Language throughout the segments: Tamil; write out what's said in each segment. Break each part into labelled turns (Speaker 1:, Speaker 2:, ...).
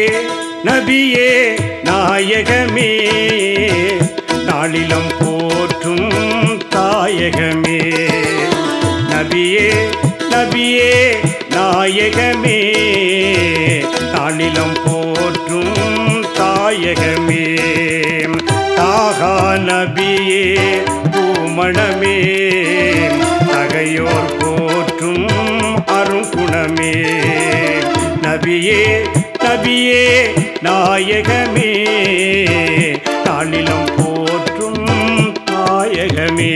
Speaker 1: நபியே நாயகமே நாளிலம் போற்றும் தாயகமே நபியே நபியே நாயகமே நாளிலம் போற்றும் தாயகமே தாகா நபியே பூமணமே தகையோர் போற்றும் அருங்குணமே நபியே நபியே நாயகமே நாளிலம் போற்றும் நாயகமே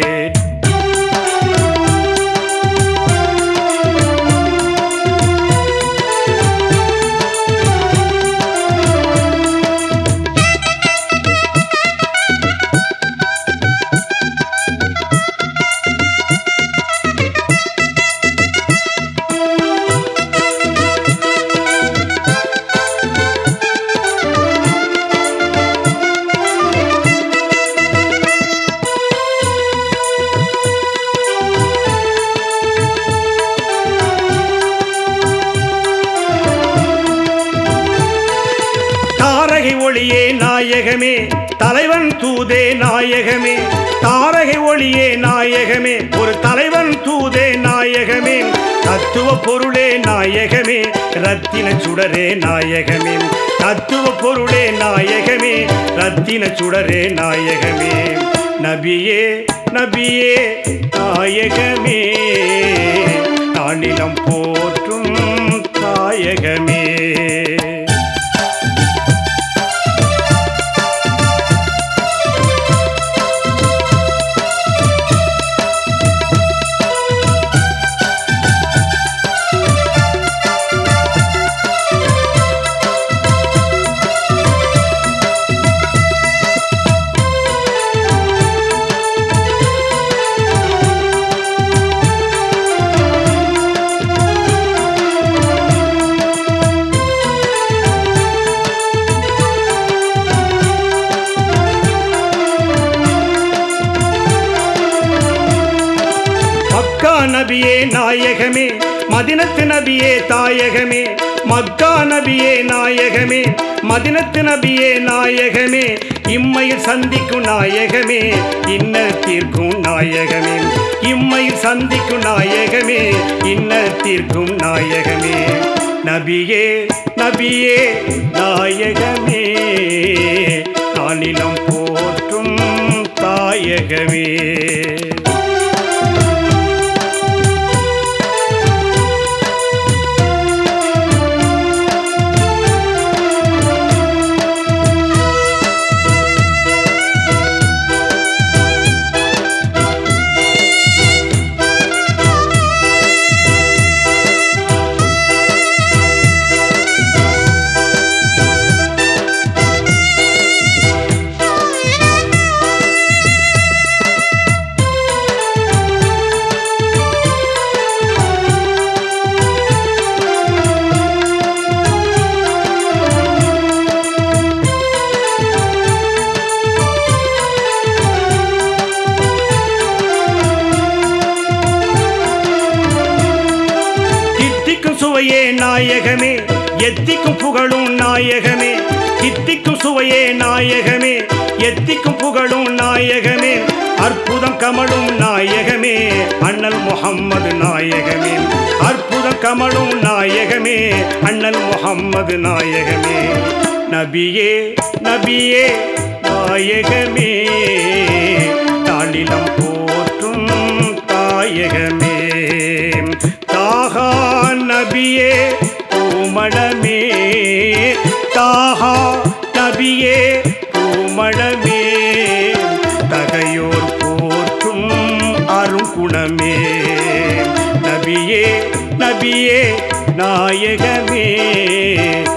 Speaker 1: தாரகை ஒளியே நாயகமே தலைவன் தூதே நாயகமே தாரகை ஒளியே நாயகமே ஒரு தலைவன் தூதே நாயகமே தத்துவ பொருளே நாயகமே ரத்தின சுடரே நாயகமே தத்துவ பொருளே நாயகமே ரத்தின சுடரே நாயகமே நபியே நபியே நாயகமே தானிலம் போற்றும் தாயகமே மக்கா நபியே நாயகமே மதினத்து நபியே தாயகமே மக்கா நபியே நாயகமே மதினத்து நபியே நாயகமே இம்மையில் சந்திக்கும் நாயகமே இன்னல் தீர்க்கும் நாயகமே இம்மையில் சந்திக்கும் நாயகமே இன்னல் தீர்க்கும் நாயகமே நபியே நபியே நாயகமே நாளிலம் போற்றும் தாயகமே தித்திக்கும் சுவையே நாயகமே எத்திக்கும் புகழும் நாயகமே தித்திக்கும் சுவையே நாயகமே எத்திக்கும் புகழும் நாயகமே அற்புதம் கமலும் நாயகமே அண்ணல் முகம்மது நாயகமே அற்புதம் கமலும் நாயகமே அண்ணல் முகம்மது நாயகமே நபியே நபியே நாயகமே தாளிலம் போற்றும் தாயகமே தாகா நபியே பூமணமே தாகா நபியே பூமணமே தகையோர் போற்றும் அருங்குணமே நபியே நபியே நாயகமே